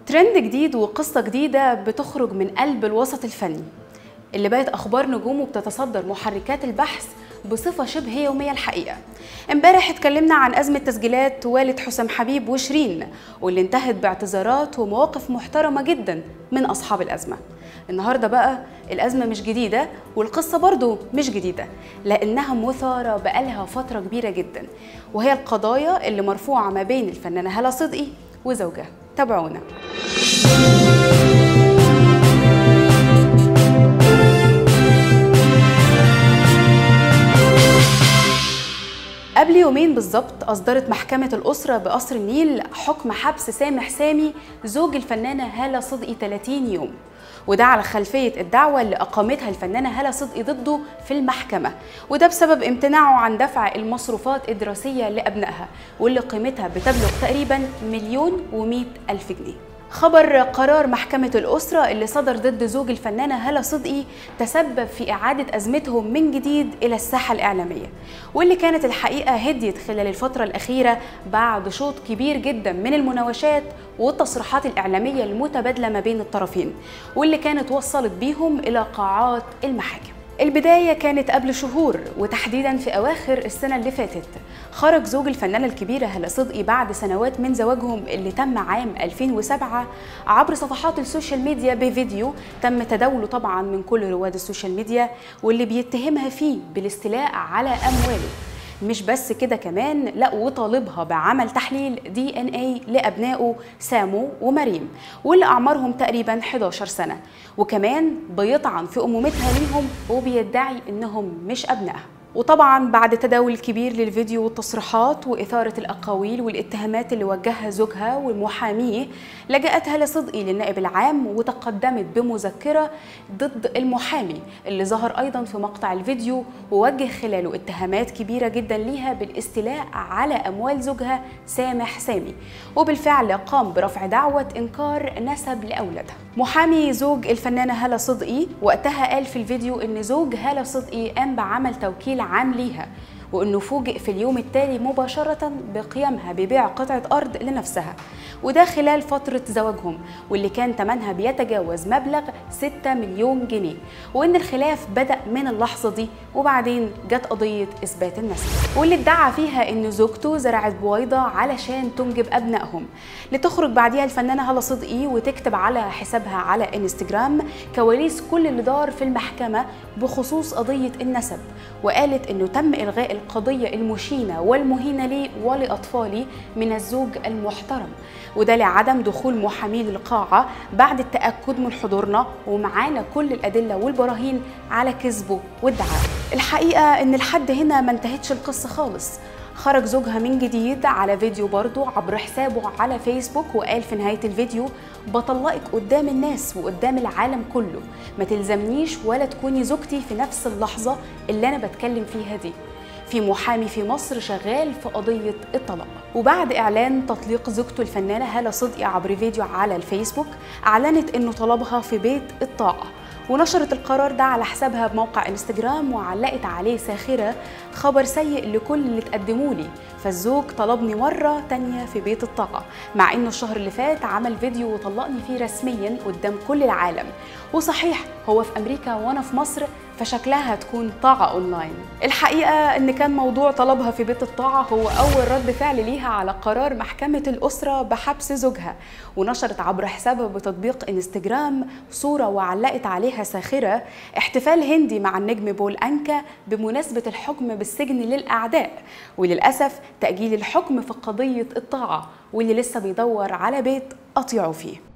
ترند جديد وقصة جديدة بتخرج من قلب الوسط الفني اللي بقت أخبار نجومه بتتصدر محركات البحث بصفة شبه يومية الحقيقة امبارح اتكلمنا عن أزمة تسجيلات والد حسام حبيب وشيرين واللي انتهت باعتذارات ومواقف محترمة جدا من أصحاب الأزمة النهاردة بقى الأزمة مش جديدة والقصة برضو مش جديدة لأنها مثارة بقالها فترة كبيرة جدا وهي القضايا اللي مرفوعة ما بين الفنانة هلا صدقي وزوجها تابعونا قبل يومين بالظبط أصدرت محكمة الأسرة بقصر النيل حكم حبس سامح سامي زوج الفنانة هالة صدقي 30 يوم وده على خلفية الدعوة اللي أقامتها الفنانة هالة صدقي ضده في المحكمة وده بسبب امتناعه عن دفع المصروفات الدراسية لأبنائها واللي قيمتها بتبلغ تقريبا مليون ومئة ألف جنيه خبر قرار محكمة الأسرة اللي صدر ضد زوج الفنانة هالة صدقي تسبب في إعادة أزمتهم من جديد إلى الساحة الإعلامية واللي كانت الحقيقة هديت خلال الفترة الأخيرة بعد شوط كبير جدا من المناوشات والتصريحات الإعلامية المتبادلة ما بين الطرفين واللي كانت وصلت بيهم إلى قاعات المحاكم البداية كانت قبل شهور وتحديدا في أواخر السنة اللي فاتت خرج زوج الفنانة الكبيرة هلا صدقي بعد سنوات من زواجهم اللي تم عام 2007 عبر صفحات السوشيال ميديا بفيديو تم تداوله طبعا من كل رواد السوشيال ميديا واللي بيتهمها فيه بالاستيلاء على أمواله مش بس كده كمان لا وطالبها بعمل تحليل دي ان اي لابنائه سامو ومريم واللي اعمارهم تقريبا 11 سنه وكمان بيطعن في امومتها ليهم وبيدعي انهم مش ابنائها وطبعا بعد تداول كبير للفيديو والتصريحات وإثارة الأقاويل والاتهامات اللي وجهها زوجها ومحاميه لجأت هالة صدقي للنائب العام وتقدمت بمذكرة ضد المحامي اللي ظهر أيضا في مقطع الفيديو ووجه خلاله اتهامات كبيرة جدا ليها بالاستيلاء على أموال زوجها سامح سامي وبالفعل قام برفع دعوة إنكار نسب لأولادها محامي زوج الفنانة هالة صدقي وقتها قال في الفيديو إن زوج هالة صدقي قام بعمل توكيل عام ليها وانه فوجئ في اليوم التالي مباشره بقيامها ببيع قطعه ارض لنفسها وده خلال فتره زواجهم واللي كان ثمنها بيتجاوز مبلغ 6 مليون جنيه وان الخلاف بدا من اللحظه دي وبعدين جت قضيه اثبات النسب واللي ادعى فيها ان زوجته زرعت بويضه علشان تنجب ابنائهم لتخرج بعديها الفنانه هلا صدقي وتكتب على حسابها على انستجرام كواليس كل اللي دار في المحكمه بخصوص قضيه النسب وقالت انه تم الغاء القضيه المشينه والمهينه لي ولاطفالي من الزوج المحترم وده لعدم دخول محامي للقاعه بعد التاكد من حضورنا ومعانا كل الادله والبراهين على كذبه وادعائه الحقيقه ان لحد هنا ما انتهتش القصه خالص خرج زوجها من جديد على فيديو برضه عبر حسابه على فيسبوك وقال في نهاية الفيديو بطلقك قدام الناس وقدام العالم كله ما تلزمنيش ولا تكوني زوجتي في نفس اللحظة اللي أنا بتكلم فيها دي في محامي في مصر شغال في قضية الطلاق وبعد إعلان تطليق زوجته الفنانة هالة صدقي عبر فيديو على الفيسبوك أعلنت إنه طلبها في بيت الطاعة ونشرت القرار ده على حسابها بموقع انستجرام وعلقت عليه ساخرة خبر سيء لكل اللي تقدموا لي فالزوج طلبني مرة تانية في بيت الطاعة مع انه الشهر اللي فات عمل فيديو وطلقني فيه رسميا قدام كل العالم وصحيح هو في امريكا وانا في مصر فشكلها هتكون طاعة اونلاين الحقيقة ان كان موضوع طلبها في بيت الطاعة هو اول رد فعل ليها على قرار محكمة الاسرة بحبس زوجها ونشرت عبر حسابها بتطبيق انستجرام صورة وعلقت عليها ساخرة احتفال هندي مع النجم بول انكا بمناسبة الحكم بالسجن للاعداء وللاسف تأجيل الحكم في قضية الطاعة واللي لسه بيدور على بيت أطيعه فيه